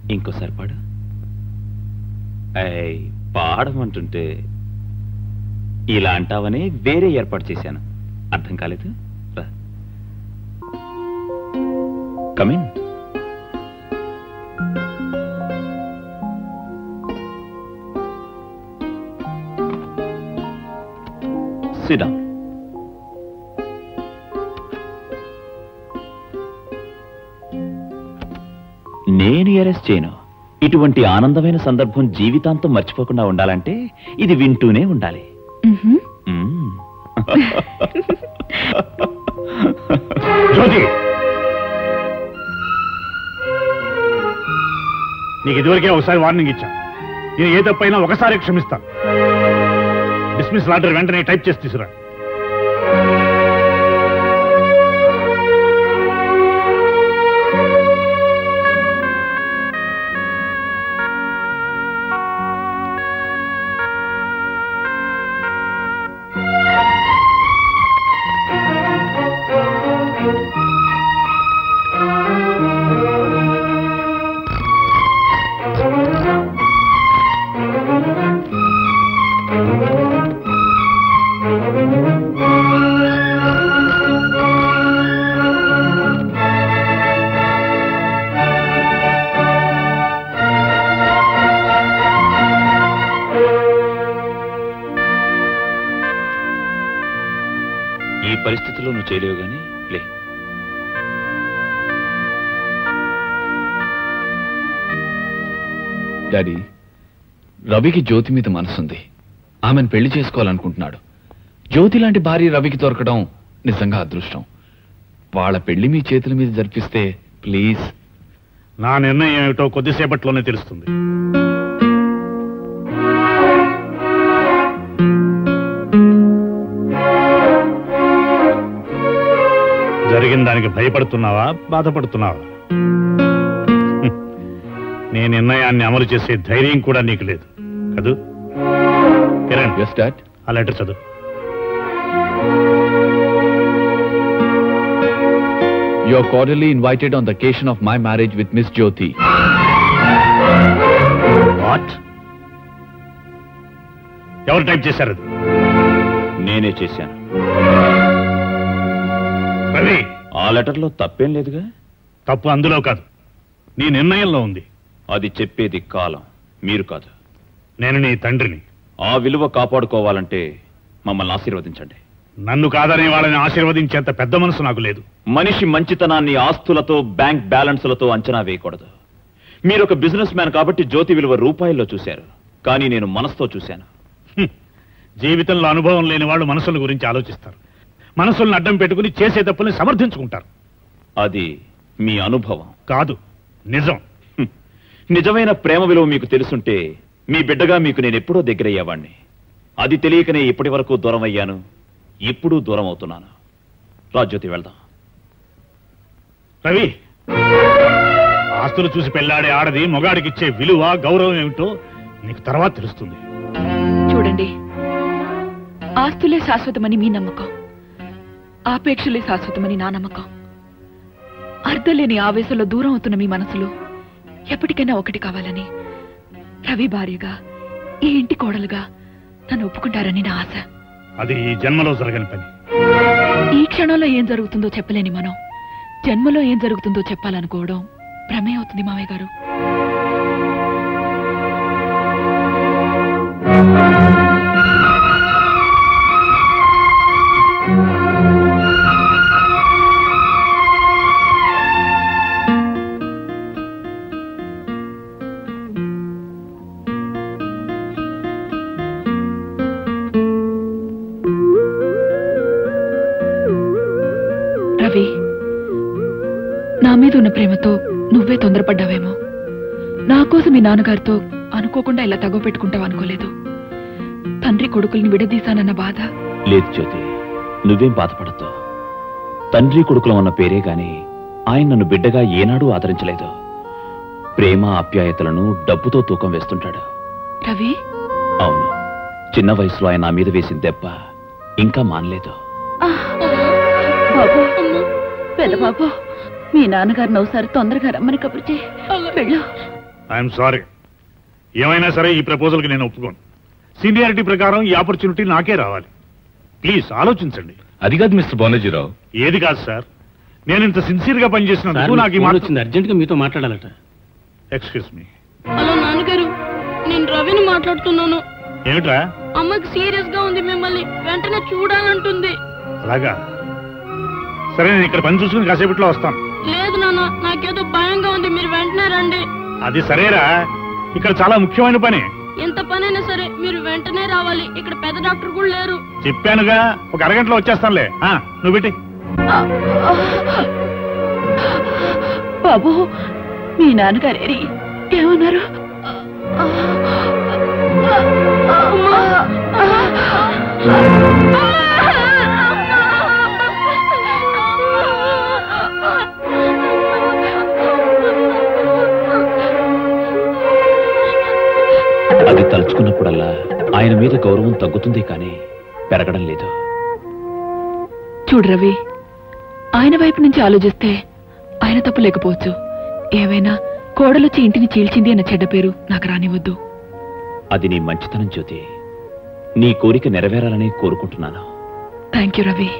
ఇంకోసారి పాడు ఏయ్, పాడమంటుంటే ఇలా అంటావని వేరే ఏర్పాటు చేశాను అర్థం కాలేదు రా కమిన్ సిడా నేను అరెస్ట్ చేయను ఇటువంటి ఆనందమైన సందర్భం జీవితాంతం మర్చిపోకుండా ఉండాలంటే ఇది వింటూనే ఉండాలి మ్హూ. మ్మ్. జ్యోతి నీకు ఇదివరకే ఒకసారి వార్నింగ్ ఇచ్చా నేను ఏ తప్పైనా ఒకసారి క్షమిస్తాను డిస్మిస్ ఆర్డర్ వెంటనే టైప్ చేసి తీసుకురా ఈ పరిస్థితిలో నువ్వు చేయలేవు గాని లే డాడీ రవికి జ్యోతి మీద మనసుంది ఆమెను పెళ్లి చేసుకోవాలనుకుంటున్నాడు జ్యోతి లాంటి భార్య రవికి దొరకడం నిజంగా అదృష్టం వాళ్ళ పెళ్లి మీ చేతుల మీద జరిపిస్తే ప్లీజ్ నా నిర్ణయం ఏమిటో కొద్దిసేపట్లోనే తెలుస్తుంది జరిగిన దానికి భయపడుతున్నావా బాధపడుతున్నావా హ్మ్. నీ నిర్ణయాన్ని అమలు చేసే ధైర్యం కూడా నీకు లేదు కదూ కిరణ్ ఎస్ డాడ్ ఆ లెటర్ చదువు you are cordially invited on the occasion of my marriage with miss Jyothi what ఎవరు టైప్ చేశారు అది నేనే చేశాను రవి ఆ లెటర్లో తప్పేం లేదుగా తప్పు అందులో కాదు నీ నిర్ణయంలో ఉంది అది చెప్పేది కాలం మీరు కాదు నేను నీ తండ్రిని ఆ విలువ కాపాడుకోవాలంటే మమ్మల్ని ఆశీర్వదించండి నన్ను కాదనే వాళ్ళని ఆశీర్వదించేంత పెద్ద మనసు నాకు లేదు మనిషి మంచితనాన్ని ఆస్తులతో బ్యాంక్ బ్యాలెన్స్లతో అంచనా వేయకూడదు మీరు ఒక బిజినెస్ మ్యాన్ కాబట్టి జ్యోతి విలువ రూపాయల్లో చూశారు కానీ నేను మనసుతో చూశాను హ్మ్. జీవితంలో అనుభవం లేని వాళ్ళు మనసుల గురించి ఆలోచిస్తారు మనసుల్ని అడ్డం పెట్టుకుని చేసే తప్పుల్ని సమర్థించుకుంటారు అది మీ అనుభవం కాదు నిజం హ్మ్. నిజమైన ప్రేమ విలువ మీకు తెలుసుంటే మీ బిడ్డగా మీకు నేను ఎప్పుడో దగ్గరయ్యేవాణ్ణి అది తెలియకనే ఇప్పటి వరకు దూరం అయ్యాను ఇప్పుడు దూరం అవుతున్నాను రాజ్యోతి వెళ్దాం రవి ఆస్తులు చూసి పెళ్ళాడే ఆడది మొగాడికిచ్చే విలువ గౌరవం ఏమిటో నీకు తర్వాత తెలుస్తుంది చూడండి ఆస్తులే శాశ్వతమని మీ నమ్మకం ఆపేక్షలే శాశ్వతమని నా నమ్మకం అర్ధలేని ఆవేశంలో దూరం అవుతున్న మీ మనసులు ఎప్పటికైనా ఒకటి కావాలని రవి భార్యగా ఈ ఇంటి కోడలుగా నన్ను ఒప్పుకుంటారని నా ఆశ అది ఈ జన్మలో జరగని పని ఈ క్షణంలో ఏం జరుగుతుందో చెప్పలేని మనం జన్మలో ఏం జరుగుతుందో చెప్పాలనుకోవడం భ్రమే అవుతుంది మావయ్య గారు రవి నా మీద ఉన్న ప్రేమతో నువ్వే తొందరపడ్డావేమో నా కోసం మీ నాన్నగారితో అనుకోకుండా ఇలా తగవ పెట్టుకుంటావు అనుకోలేదు తండ్రి కొడుకుల్ని విడదీశానన్న బాధ లేదు జ్యోతి నువ్వేం బాధపడద్దు తండ్రి కొడుకులం అన్న పేరే గాని ఆయన నన్ను బిడ్డగా ఏనాడూ ఆదరించలేదు ప్రేమ ఆప్యాయతలను డబ్బుతో తూకం వేస్తుంటాడు రవి అవును చిన్న వయసులో ఆయన నా మీద వేసిన దెబ్బ ఇంకా మానలేదు బాబు పెద్ద బాబు మీ నాన్నగారిని ఒకసారి తొందరగా రమ్మని కబురు చేయి వెళ్ళు ఐఎమ్ సారీ ఏమైనా సరే ఈ ప్రపోజల్కి నేను ఒప్పుకోను సీనియారిటీ ప్రకారం ఈ ఆపర్చునిటీ నాకే రావాలి ప్లీజ్ ఆలోచించండి అది కాదు మిస్టర్ బాలాజీరావు ఏది కాదు సార్ నేను ఇంత సిన్సియర్ గా సార్, పనిచేసినందుకు మీకు నాకు ఈ ఫోన్ మాట వచ్చింది అర్జెంట్ గా మీతో మాట్లాడాలట ఎక్స్క్యూజ్ మీ హలో నాన్నగారు నేను రవిని మాట్లాడుతున్నాను ఏమిట్రా అమ్మకి సీరియస్ గా ఉంది మిమ్మల్ని వెంటనే చూడాలంటుంది అలాగా సరే నేను ఇక్కడ పని చూసుకుని కాసేపట్లో వస్తాను లేదు నాన్న నాకేదో భయంగా ఉంది మీరు వెంటనే రండి అది సరేరా ఇక్కడ చాలా ముఖ్యమైన పని ఎంత పనైనా సరే మీరు వెంటనే రావాలి ఇక్కడ పెద్ద డాక్టర్ కూడా లేరు చెప్పానుగా ఒక అరగంటలో వచ్చేస్తానులే ఆ, నువ్వు పెట్టి బాబు మీ నాన్నగారేరి ఏమన్నారు అది తలుచుకున్నప్పుడల్లా ఆయన మీద గౌరవం తగ్గుతుంది కానీ పెరగడం లేదు చూడు రవి ఆయన వైపు నుంచి ఆలోచిస్తే ఆయన తప్పు లేకపోవచ్చు ఏవైనా కోడలొచ్చి ఇంటిని చీల్చింది అన్న చెడ్డ పేరు నాకు రానివద్దు అది నీ మంచితనం జ్యోతి నీ కోరిక నెరవేరాలని కోరుకుంటున్నాను థ్యాంక్ యూ రవి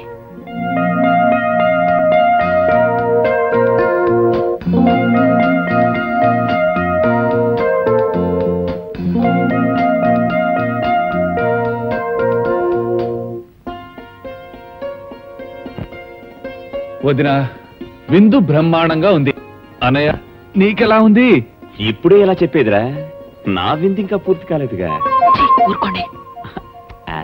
వదిన విందు బ్రహ్మాండంగా ఉంది అన్నయ్య నీకెలా ఉంది ఇప్పుడే ఎలా చెప్పేదిరా నా విందు ఇంకా పూర్తి కాలేదుగా ఛీ, ఊరుకోండి ఆ.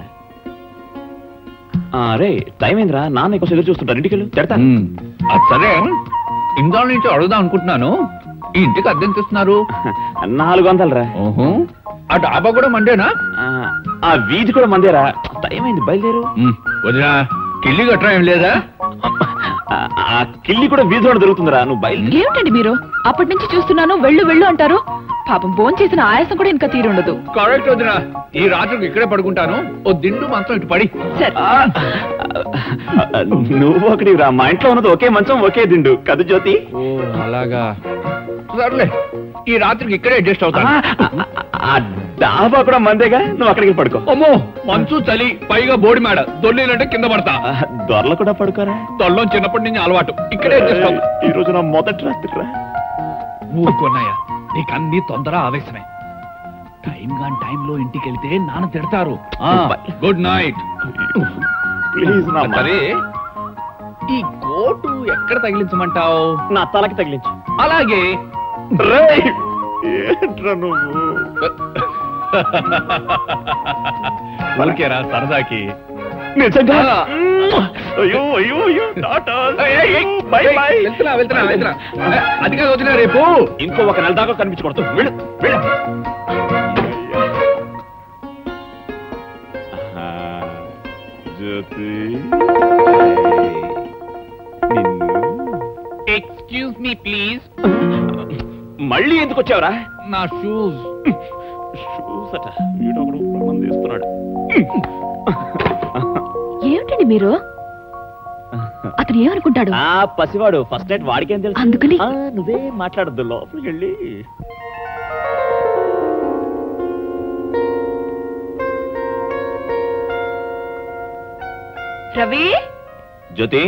ఆ, రే టైం ఏందిరా నాన్న కోసం ఎదురు చూస్తుంటారు ఇంటికి వెళ్ళు తిడతా మ్మ్. అది సరే ఇందాల నుంచి అడుగుదాం అనుకుంటున్నాను ఈ ఇంటికి అద్దెం తెస్తున్నారు నాలుగు వందలరా ఓహో ఆ డాబా కూడా మండేనా ఆ, ఆ వీధి కూడా మందేరా టైం అయింది బయలుదేరు మ్మ్. వదినా కిల్లి గట్రా ఏం లేదా ఆ, ఆ కిల్లి కూడా వీధిలో దొరుకుతుందిరా నువ్వు బయలుదేరి ఏమిటండి మీరు అప్పటి నుంచి చూస్తున్నాను వెళ్ళు వెళ్ళు అంటారు పాపం భోంచేసిన చేసిన ఆయాసం కూడా ఇంకా తీరుండదు కరెక్ట్ వదినా ఈ రాత్రికి ఇక్కడే పడుకుంటాను ఓ దిండు మంచం ఇటు పడి సరే ఆ, ఆ, నువ్వు ఒకటి రా మా ఇంట్లో ఉన్నది ఒకే మంచం ఒకే దిండు కదు జ్యోతి ఓ అలాగా సర్లే ఈ రాత్రికి ఇక్కడే అడ్జస్ట్ ఆ, అవుతాను ఆ డాబా కూడా మందేగా నువ్వు అక్కడికి పడుకో అమ్మో మంచు చలి పైగా బోడి మేడ దొల్లిలంటే కింద పడతా ఆ, దొరలు కూడా పడుకోరా తొల్లం చిన్నప్పటి నుంచి అలవాటు ఇక్కడే అడ్జస్ట్ అవుతా ఈ రోజు నా మొదటి రాత్రి రా ఊరుకున్నాయా నీకు అన్ని తొందర ఆవేశమే టైం గాని టైంలో ఇంటికి వెళ్తే నాన్న తిడతారు గుడ్ నైట్ ప్లీజ్ నా మాట. సరే ఈ కోటు ఎక్కడ తగిలించమంటావు నా తలకి తగిలించు అలాగే రేయ్! ఏంట్రా నువ్వు పలికేరా సరదాకి నిజంగా అయ్యో అయ్యో అయ్యో టాటా బై బై వెళ్తున్నా వెళ్తున్నా వెళ్తున్నా అది కాదు వదినా రేపు ఇంకో ఒక నెల దాకా కనిపించకూడదు వెళ్ళు వెళ్ళు ఆహా, జ్యోతి నిన్ను ఎక్స్క్యూజ్ మీ ప్లీజ్ మళ్ళీ ఎందుకు వచ్చావురా నా షూస్ షూస్ అట వీడు ఒకడు ప్రమాణం తీస్తున్నాడు ఏమిటండి మీరు అతను ఏమనుకుంటాడు ఆ పసివాడు ఫస్ట్ నైట్ వాడికేం తెలుసు అందుకని? ఆ, నువ్వే మాట్లాడద్దు లోపలికి వెళ్ళి రవి జ్యోతి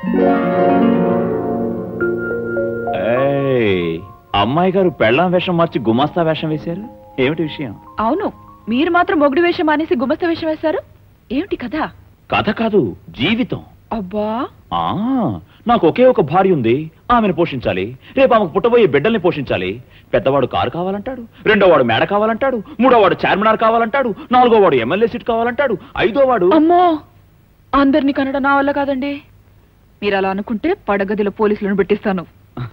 ఏయ్, అమ్మాయి గారు పెళ్ళాం వేషం మార్చి గుమాస్తా వేషం వేశారు ఏమిటి విషయం అవును మీరు మాత్రం మొగుడు వేషం మానేసి గుమస్త వేషం వేశారు ఏమిటి కదా కథ కాదు జీవితం అబ్బా ఆ నాకు ఒకే ఒక భార్య ఉంది ఆమెను పోషించాలి రేపు ఆమెకు పుట్టబోయే బిడ్డల్ని పోషించాలి పెద్దవాడు కారు కావాలంటాడు రెండోవాడు మేడ కావాలంటాడు మూడోవాడు చార్మినార్ కావాలంటాడు నాలుగోవాడు ఎమ్మెల్యే సీట్ కావాలంటాడు ఐదోవాడు అమ్మో అందరినీ కనడం నా వల్ల కాదండి మీరు అలా అనుకుంటే పడగదిలో పోలీసులను పెట్టిస్తాను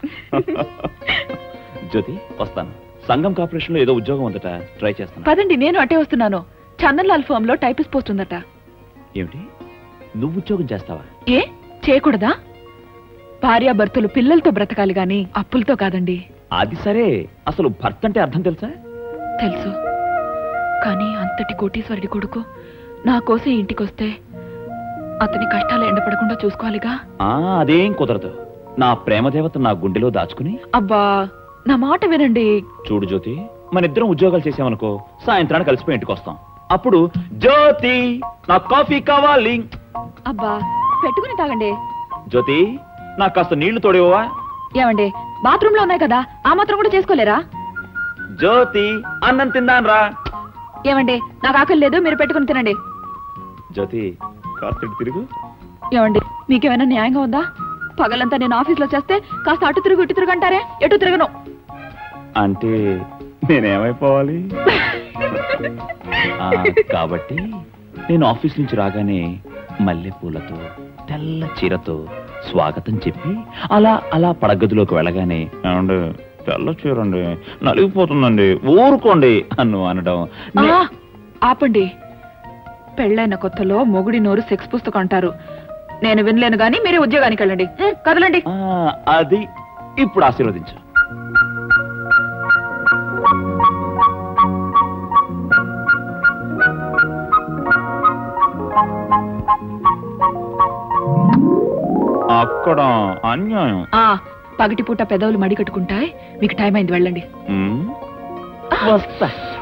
జ్యోతి వస్తాను సంఘం కార్పొరేషన్ లో ఏదో ఉద్యోగం ఉందట ట్రై చేస్తాను పదండి నేను అటే వస్తున్నాను చందన్లాల్ ఫామ్ లో టైపిస్ట్ పోస్ట్ ఉందట ఏమిటి నువ్వు ఉద్యోగం చేస్తావా ఏ చేయకూడదా భార్యాభర్తలు పిల్లలతో బ్రతకాలి గాని అప్పులతో కాదండి అది సరే అసలు భర్త అంటే అర్థం తెలుసా తెలుసు కానీ అంతటి కోటీశ్వరుడి కొడుకు నా కోసం ఇంటికొస్తే అతని కష్టాలు ఎండపడకుండా చూసుకోవాలిగా ఆ అదేం కుదరదు నా ప్రేమ దేవత నా గుండెలో దాచుకుని అబ్బా నా మాట వినండి చూడు జ్యోతి మన ఇద్దరం ఉద్యోగాలు చేసామనుకో సాయంత్రానికి కలిసిపోయి ఇంటికి వస్తాం అప్పుడు జ్యోతి నాకు కాఫీ కావాలి అబ్బా పెట్టుకుని తాగండి జ్యోతి నాకు కాస్త నీళ్లు తోడేవా ఏమండి బాత్రూమ్ లో ఉన్నాయి కదా ఆ మాత్రం కూడా చేసుకోలేరా జ్యోతి అన్నం తిందాన్ రా ఏమండి నాకు ఆకలి లేదు మీరు పెట్టుకుని తినండి జ్యోతి కాస్త ఇటు తిరుగు ఏమండి మీకేమైనా న్యాయంగా ఉందా పగలంతా నేను ఆఫీస్ లో చేస్తే కాస్త అటు తిరుగు ఇటు తిరుగు అంటారే ఎటు తిరగను అంటే నేనేమైపోవాలి ఆ, కాబట్టి నేను ఆఫీస్ నుంచి రాగానే మల్లెపూలతో తెల్ల చీరతో స్వాగతం చెప్పి అలా అలా పడగదిలోకి వెళ్ళగానే "ఏమండి, తెల్ల చీరండి నలిగిపోతుందండి ఊరుకోండి అన్ను అనడం ఆ, నే- ఆపండి పెళ్ళైన కొత్తలో మొగుడి నోరు సెక్స్ పుస్తకం అంటారు నేను వినలేను గానీ మీరే ఉద్యోగానికి వెళ్ళండి ఉం, కదలండి ఆ, అది ఇప్పుడు ఆశీర్వదించు అక్కడ అన్యాయం ఆ పగటిపూట పెదవులు మడి కట్టుకుంటాయి మీకు టైం అయింది వెళ్ళండి ఉమ్, వస్తా